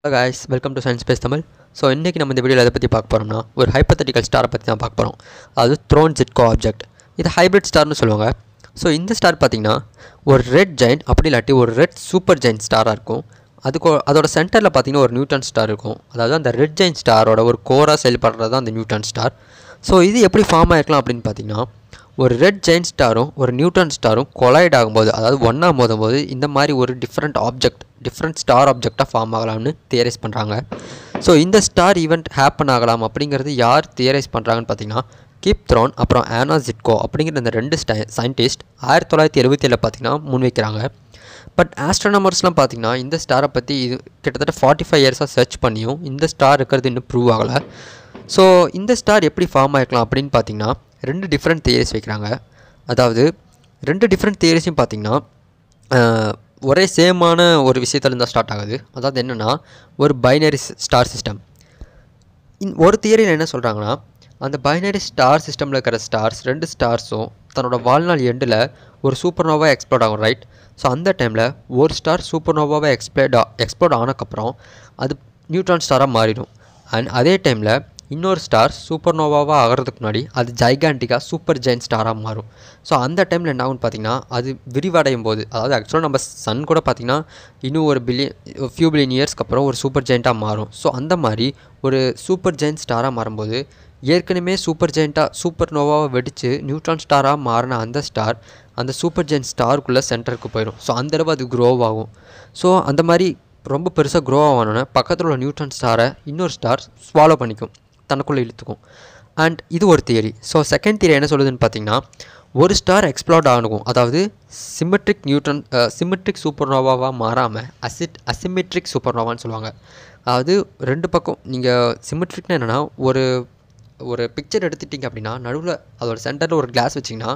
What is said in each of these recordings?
guys welcome to science base Tamil so இன்றைக்கி நம்ம இந்த வீடியோவில் எதை பற்றி பார்க்க போகிறோம்னா ஒரு ஹைப்பத்தட்டிக்கல் ஸ்டாரை பற்றி தான் பார்க்க போகிறோம் அது த்ரோன் ஜிட்கோ ஆப்ஜெக்ட் இது ஹைப்ரிட் ஸ்டார்னு சொல்லுவாங்க ஸோ இந்த ஸ்டார் பார்த்திங்கன்னா ஒரு ரெட் ஜெயின் அப்படி இல்லாட்டி ஒரு ரெட் சூப்பர் ஜெயின் ஸ்டாராக இருக்கும் அதுக்கு அதோட சென்டரில் பார்த்தீங்கன்னா ஒரு நியூட்டன் ஸ்டார் இருக்கும் அதாவது அந்த ரெட் ஜெயின் ஸ்டாரோட ஒரு கோராக செயல்படுறது தான் அந்த நியூட்டன் ஸ்டார் ஸோ இது எப்படி ஃபார்ம் ஆகிருக்கலாம் அப்படின்னு பார்த்தீங்கன்னா ஒரு ரெட் ஜெயின் ஸ்டாரும் ஒரு நியூட்டன் ஸ்டாரும் கொலைட் ஆகும்போது அதாவது ஒன்றா மோதும் போது இந்த மாதிரி ஒரு டிஃப்ரெண்ட் ஆப்ஜெக்ட் டிஃப்ரெண்ட் ஸ்டார் ஆப்ஜெக்டாக ஃபார்ம் ஆகலாம்னு தியரைஸ் பண்ணுறாங்க ஸோ இந்த ஸ்டார் ஈவெண்ட் ஹேப்பன் ஆகலாம் அப்படிங்கிறது யார் தியரைஸ் பண்ணுறாங்கன்னு பார்த்தீங்கன்னா கீப் த்ரோன் அப்புறம் ஆனா ஜிட்கோ அப்படிங்கிற இந்த ரெண்டு ஸ்டை சயின்டிஸ்ட் ஆயிரத்தி தொள்ளாயிரத்தி எழுபத்தி ஏழில் பார்த்தீங்கன்னா முன்வைக்கிறாங்க பட் ஆஸ்ட்ரோனமர்ஸ்லாம் பார்த்தீங்கன்னா இந்த ஸ்டாரை பற்றி இது கிட்டத்தட்ட ஃபார்ட்டி ஃபைவ் இயர்ஸாக சர்ச் பண்ணியும் இந்த ஸ்டார் இருக்கிறது இன்னும் ப்ரூவ் ஆகலை ஸோ இந்த ஸ்டார் எப்படி ஃபார்ம் ஆகிருக்கலாம் அப்படின்னு பார்த்தீங்கன்னா ரெண்டு டிஃப்ரெண்ட் தியரிஸ் வைக்கிறாங்க அதாவது ரெண்டு டிஃப்ரெண்ட் தியரிஸையும் பார்த்தீங்கன்னா ஆஹ், ஒரே சேமான ஒரு விஷயத்துல தான் ஸ்டார்ட் ஆகுது அதாவது என்னென்னா ஒரு பைனரி ஸ்டார் சிஸ்டம் இன் ஒரு தியரியில் என்ன சொல்கிறாங்கன்னா அந்த பைனரி ஸ்டார் சிஸ்டமில் இருக்கிற ஸ்டார்ஸ் ரெண்டு ஸ்டார்ஸும் தன்னோட வாழ்நாள் எண்டில் ஒரு சூப்பர்னோவாக எக்ஸ்ப்ளோட் ஆகும் ரைட் ஸோ அந்த டைமில் ஒரு ஸ்டார் சூப்பர்னோவாவை எக்ஸ்ப்ளோட் எக்ஸ்ப்ளோட் ஆனக்கப்புறம் அது நியூட்ரான் ஸ்டாராக மாறிடும் அண்ட் அதே டைமில் இன்னொரு ஸ்டார் சூப்பர்னோவாவாக ஆகிறதுக்கு முன்னாடி அது ஜைகாண்டிக்காக சூப்பர் ஜெயின் ஸ்டாராக மாறும் ஸோ அந்த டைமில் என்ன ஆகும்னு பார்த்தீங்கன்னா அது விரிவடையும் போது அதாவது ஆக்சுவலாக நம்ம சன் கூட பார்த்திங்கன்னா இன்னும் ஒரு பில்லியன் ஃபியூ பில்லியன் இயர்ஸ்க்கு அப்புறம் ஒரு சூப்பர் ஜெயிண்ட்டாக மாறும் ஸோ அந்த மாதிரி ஒரு சூப்பர் ஜெயிண்ட் ஸ்டாராக மாறும்போது ஏற்கனவே சூப்பர் ஜெயிண்ட்டாக சூப்பர் நோவாவை வெடித்து நியூட்ரான் ஸ்டாராக மாறின அந்த ஸ்டார் அந்த சூப்பர் ஜெயிண்ட் ஸ்டாருக்குள்ளே சென்டருக்கு போயிடும் ஸோ அந்தளவு அது க்ரோ ஆகும் ஸோ அந்த மாதிரி ரொம்ப பெருசாக க்ரோ ஆகணுன்னு பக்கத்தில் உள்ள நியூட்ரான் ஸ்டாரை இன்னொரு ஸ்டார் ஸ்வாலோ பண்ணிக்கும் தனக்குள்ளே இழுத்துக்கும் அண்ட் இது ஒரு தியரி ஸோ செகண்ட் தியரி என்ன சொல்லுதுன்னு பார்த்தீங்கன்னா ஒரு ஸ்டார் எக்ஸ்ப்ளோர்ட் ஆகும் அதாவது சிமெட்ரிக் நியூட்ரன் சிமெட்ரிக் சூப்பர்னோவாவாக மாறாமல் அசிட் அசிமெட்ரிக் சூப்பர்னோவான்னு சொல்லுவாங்க அதாவது ரெண்டு பக்கம் நீங்கள் சிமெட்ரிக்னா என்னென்னா ஒரு ஒரு பிக்சர் எடுத்துட்டிங்க அப்படின்னா நடுவில் அதோட சென்டரில் ஒரு கிளாஸ் வச்சிங்கன்னா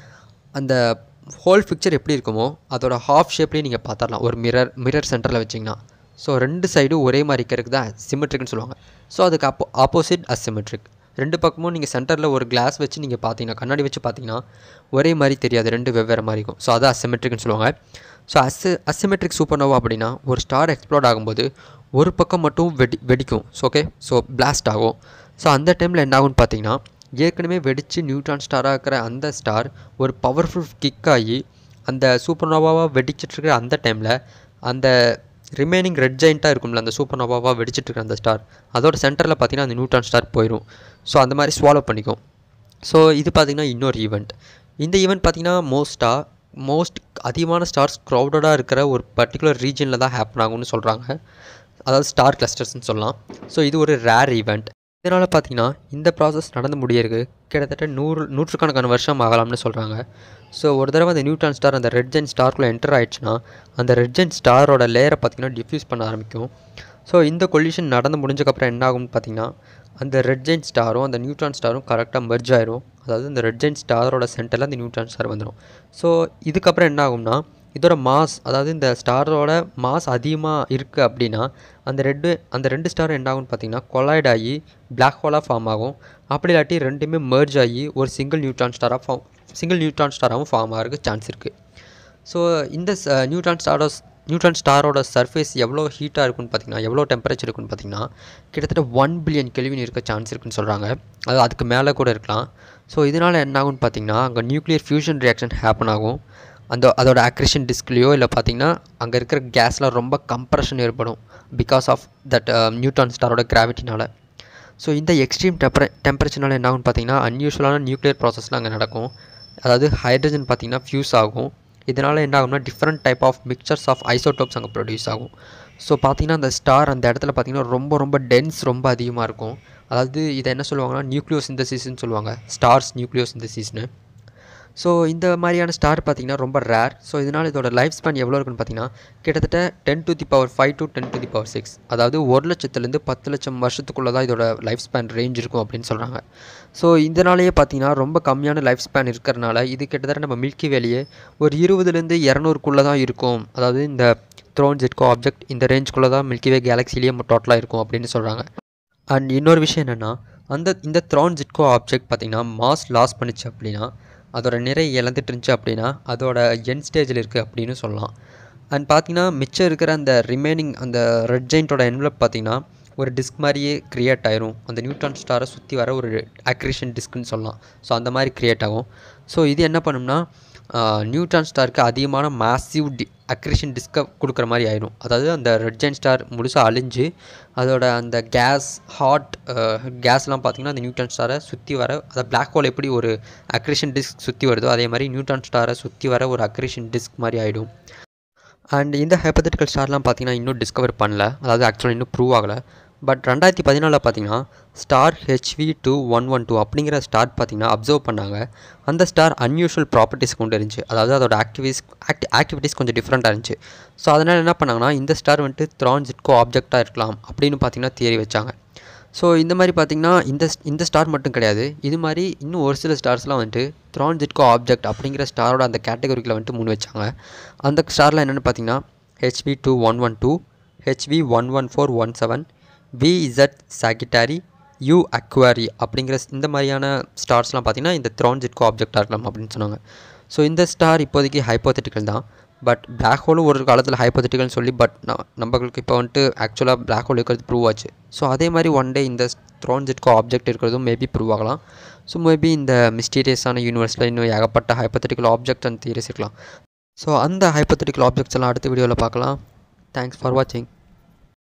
அந்த ஹோல் பிக்சர் எப்படி இருக்குமோ அதோட ஹாஃப் ஷேப்லேயே நீங்கள் பார்த்துடலாம் ஒரு மிரர் மிரர் சென்டரில் வச்சிங்கன்னா ஸோ ரெண்டு சைடும் ஒரே மாதிரி இருக்கிறதுக்கு தான் சிமெட்ரிக்னு சொல்லுவாங்க ஸோ அதுக்கு அப்போ ஆப்போசிட் அசிமெட்ரிக் ரெண்டு பக்கமும் நீங்கள் சென்டரில் ஒரு கிளாஸ் வச்சு நீங்கள் பார்த்தீங்கன்னா கண்ணாடி வச்சு பார்த்தீங்கன்னா ஒரே மாதிரி தெரியாது ரெண்டு வெவ்வேறு மாதிரி இருக்கும் ஸோ அது அசிமெட்ரிக்னு சொல்லுவாங்க ஸோ அசி அசிமெட்ரிக் சூப்பர்னோவா அப்படின்னா ஒரு ஸ்டார் எக்ஸ்ப்ளோர்ட் ஆகும்போது ஒரு பக்கம் மட்டும் வெடி வெடிக்கும் ஸோ ஓகே ஸோ பிளாஸ்ட் ஆகும் ஸோ அந்த டைமில் என்ன ஆகும்னு பார்த்தீங்கன்னா ஏற்கனவே வெடித்து நியூட்ரான் ஸ்டாராக இருக்கிற அந்த ஸ்டார் ஒரு பவர்ஃபுல் கிக் ஆகி அந்த சூப்பர்னோவாவாக வெடிச்சிட்டு இருக்கிற அந்த டைமில் அந்த ரிமைனிங் ரெட் ஜெயிண்ட்டாக இருக்கும்ல அந்த சூப்பர்னோவாவாக வெடிச்சிட்டு இருக்கிற அந்த ஸ்டார் அதோட சென்டரில் பார்த்தீங்கன்னா அந்த நியூட்ரான் ஸ்டார் போயிடும் ஸோ அந்த மாதிரி ஸ்வாலோ பண்ணிக்கும் ஸோ இது பார்த்திங்கன்னா இன்னொரு ஈவெண்ட் இந்த ஈவெண்ட் பார்த்திங்கன்னா மோஸ்ட்டாக மோஸ்ட் அதிகமான ஸ்டார்ஸ் க்ரௌடடாக இருக்கிற ஒரு பர்டிகுலர் ரீஜனில் தான் ஹேப்பன் ஆகும்னு சொல்கிறாங்க அதாவது ஸ்டார் கிளஸ்டர்ஸ்னு சொல்லலாம் ஸோ இது ஒரு ரேர் ஈவெண்ட் இதனால் பார்த்தீங்கன்னா இந்த ப்ராசஸ் நடந்து முடியறதுக்கு கிட்டத்தட்ட நூறு நூற்றுக்கணக்கான வருஷம் ஆகலாம்னு சொல்கிறாங்க ஸோ ஒரு தடவை அந்த நியூட்ரான் ஸ்டார் அந்த ரெட் ஜென் ஸ்டார்க்குள்ளே என்டர் ஆயிடுச்சுன்னா அந்த ரெட் ஜென் ஸ்டாரோட லேயரை பார்த்தீங்கன்னா டிஃப்யூஸ் பண்ண ஆரம்பிக்கும் ஸோ இந்த கொல்யூஷன் நடந்து முடிஞ்சக்கப்புறம் என்ன ஆகும்னு பார்த்தீங்கன்னா அந்த ரெட் ஜெயின் ஸ்டாரும் அந்த நியூட்ரான் ஸ்டாரும் கரெக்டாக மெர்ஜ் ஆயிரும் அதாவது இந்த ரெட் ஜெயின் ஸ்டாரோட சென்டரில் அந்த நியூட்ரான் ஸ்டார் வந்துடும் ஸோ இதுக்கப்புறம் என்ன ஆகும்னா இதோட மாஸ் அதாவது இந்த ஸ்டாரோட மாஸ் அதிகமாக இருக்குது அப்படின்னா அந்த ரெண்டு அந்த ரெண்டு ஸ்டார் என்ன ஆகும்னு பார்த்தீங்கன்னா கொலாய்ட் ஆகி பிளாக் ஹோலாக ஃபார்ம் ஆகும் அப்படி இல்லாட்டி ரெண்டுமே மெர்ஜ் ஆகி ஒரு சிங்கிள் நியூட்ரான் ஸ்டாராக ஃபார்ம் சிங்கிள் நியூட்ரான் ஸ்டாராகவும் ஃபார்ம் ஆகிறதுக்கு சான்ஸ் இருக்குது ஸோ இந்த நியூட்ரான் ஸ்டாரோட நியூட்ரான் ஸ்டாரோட சர்ஃபேஸ் எவ்வளோ ஹீட்டாக இருக்குன்னு பார்த்தீங்கன்னா எவ்வளோ டெம்பரேச்சர் இருக்குன்னு பார்த்தீங்கன்னா கிட்டத்தட்ட ஒன் பில்லியன் கெல்வின் இருக்க சான்ஸ் இருக்குன்னு சொல்கிறாங்க அது அதுக்கு மேலே கூட இருக்கலாம் ஸோ இதனால் என்ன ஆகும்னு பார்த்தீங்கன்னா அங்கே நியூக்ளியர் ஃபியூஷன் ரியாக்ஷன் ஹேப்பன் ஆகும் அந்த அதோட அக்ரிஷன் டிஸ்க்லேயோ இல்லை பார்த்தீங்கன்னா அங்கே இருக்கிற கேஸில் ரொம்ப கம்ப்ரெஷன் ஏற்படும் பிகாஸ் ஆஃப் தட் நியூட்ரான் ஸ்டாரோட கிராவிட்டினால ஸோ இந்த எக்ஸ்ட்ரீம் டெம்பரே டெம்பரேச்சர்னால என்ன ஆகும்னு பார்த்தீங்கன்னா அன்யூஷுவலான நியூக்ளியர் ப்ராசஸ்லாம் அங்கே நடக்கும் அதாவது ஹைட்ரஜன் பார்த்தீங்கன்னா ஃபியூஸ் ஆகும் இதனால் என்ன ஆகும்னா different type of mixtures of isotopes அங்கே ப்ரொடியூஸ் ஆகும் ஸோ பார்த்தீங்கன்னா அந்த ஸ்டார் அந்த இடத்துல பார்த்தீங்கன்னா ரொம்ப ரொம்ப டென்ஸ் ரொம்ப அதிகமாக இருக்கும் அதாவது இதை என்ன சொல்லுவாங்கன்னா நியூக்ளியோ சிந்தசிஸ்ன்னு சொல்லுவாங்க ஸ்டார்ஸ் நியூக்ளியோ சிந்தசிஸ்னு ஸோ இந்த மாதிரியான ஸ்டார் பார்த்தீங்கன்னா ரொம்ப ரேர் ஸோ இதனால் இதோட லைஃப் ஸ்பேன் எவ்வளோ இருக்குன்னு பார்த்தீங்கன்னா கிட்டத்தட்ட ten to the power five to ten to the power six அதாவது ஒரு லட்சத்துலேருந்து பத்து லட்சம் வருஷத்துக்குள்ளே தான் இதோட லைஃப் ஸ்பேன் ரேஞ்ச் இருக்கும் அப்படின்னு சொல்கிறாங்க ஸோ இதனாலேயே பார்த்தீங்கன்னா ரொம்ப கம்மியான லைஃப் ஸ்பேன் இருக்கிறனால இது கிட்டத்தட்ட நம்ம மில்கி வேலையே ஒரு இருபதுலேருந்து இரநூறுக்குள்ளே தான் இருக்கும் அதாவது இந்த த்ரோன் ஜெட்கோ ஆப்ஜெக்ட் இந்த ரேஞ்சுக்குள்ளே தான் மில்கி வே கேலக்சிலேயே டோட்டலாக இருக்கும் அப்படின்னு சொல்கிறாங்க அண்ட் இன்னொரு விஷயம் என்னென்னா அந்த இந்த த்ரான் ஜிட்கோ ஆப்ஜெக்ட் பார்த்திங்கன்னா மாஸ் லாஸ் பண்ணிச்சு அப்படின்னா அதோட நிறை இழந்துட்டு இருந்துச்சு அப்படின்னா அதோட என் ஸ்டேஜில் இருக்குது அப்படின்னு சொல்லலாம் அண்ட் பார்த்தீங்கன்னா மிச்சம் இருக்கிற அந்த ரிமைனிங் அந்த ரெட் ஜெயின்ட்டோட என்வலப் பார்த்தீங்கன்னா ஒரு டிஸ்க் மாதிரியே க்ரியேட் ஆயிரும் அந்த நியூட்ரான் ஸ்டாரை சுற்றி வர ஒரு அக்ரிஷன் டிஸ்க்னு சொல்லலாம் ஸோ அந்த மாதிரி க்ரியேட் ஆகும் ஸோ இது என்ன பண்ணும்னா நியூட்ரான் ஸ்டாருக்கு அதிகமான மாசிவ் டி அக்ரிஷன் டிஸ்கை கொடுக்குற மாதிரி ஆயிடும் அதாவது அந்த ரெட் ஜெயின் ஸ்டார் முழுசாக அழிஞ்சு அதோட அந்த கேஸ் ஹாட் கேஸ்லாம் பார்த்திங்கன்னா அந்த நியூட்ரான் ஸ்டாரை சுற்றி வர அதை பிளாக் ஹோல் எப்படி ஒரு அக்ரிஷன் டிஸ்க் சுற்றி வருதோ அதே மாதிரி நியூட்ரான் ஸ்டாரை சுற்றி வர ஒரு அக்ரிஷன் டிஸ்க் மாதிரி ஆகிடும் அண்ட் இந்த ஹைப்பத்தட்டிக்கல் ஸ்டார்லாம் பார்த்தீங்கன்னா இன்னும் டிஸ்கவர் பண்ணல அதாவது ஆக்சுவலாக இன்னும் ப்ரூவ் ஆகலை பட் ரெண்டாயிரத்தி பதினாலில் பார்த்தீங்கன்னா star HV two one one two அப்படிங்கிற ஸ்டார் பார்த்தீங்கன்னா அப்சர்வ் பண்ணாங்க அந்த ஸ்டார் அன்யூஷுவல் ப்ராப்பர்ட்டிஸ் கொண்டு இருந்துச்சு அதாவது அதோட ஆக்டிவிஸ் ஆக்டி ஆக்டிவிட்டீஸ் கொஞ்சம் டிஃப்ரெண்ட்டாக இருந்துச்சு ஸோ அதனால் என்ன பண்ணாங்கன்னா இந்த ஸ்டார் வந்துட்டு த்ரான் ஜிட்கோ ஆப்ஜெக்டாக இருக்கலாம் அப்படின்னு பார்த்தீங்கன்னா தியரி வச்சாங்க ஸோ இந்த மாதிரி பார்த்திங்கன்னா இந்த இந்த ஸ்டார் மட்டும் கிடையாது இது மாதிரி இன்னும் ஒரு சில ஸ்டார்ஸ்லாம் வந்துட்டு த்ரான் ஜிட்கோ ஆப்ஜெக்ட் அப்படிங்கிற ஸ்டாரோட அந்த கேட்டகரிக்கில் வந்துட்டு முன் வச்சாங்க அந்த ஸ்டாரில் என்னென்னு பார்த்தீங்கன்னா HV two one one two HV one one four one seven VZ Sagittarii U Aquarii அப்படிங்கிற இந்த மாதிரியான ஸ்டார்ஸ்லாம் பார்த்திங்கன்னா இந்த த்ரான் ஜிட்கோ ஆப்ஜெக்டாக இருக்கலாம் அப்படின்னு சொன்னாங்க ஸோ இந்த ஸ்டார் இப்போதைக்கு ஹைப்போத்தட்டிக்கல் தான் பட் பிளாக் ஹோலும் ஒரு காலத்தில் ஹைப்போத்தட்டிக்கல்னு சொல்லி பட் நம்மளுக்கு இப்போ வந்துட்டு ஆக்சுவலாக பிளாக் ஹோல் இருக்கிறது ப்ரூவ் ஆச்சு ஸோ அதே மாதிரி ஒன் டே இந்த த்ரோன் ஜெட்கோ ஆப்ஜெக்ட் இருக்கிறதும் மேபி ப்ரூவ் ஆகலாம் ஸோ மேபி இந்த மிஸ்டீரியஸான யூனிவர்ஸில் இன்னும் ஏகப்பட்ட ஹைப்போத்தட்டிக்கல் ஆப்ஜெக்ட் அண்ட் தியரிஸ் இருக்கலாம் ஸோ அந்த ஹைப்போத்தட்டிக்கல் ஆப்ஜெக்ட்ஸ் எல்லாம் அடுத்த வீடியோவில் பார்க்கலாம் தேங்க்ஸ் ஃபார் வாட்சிங்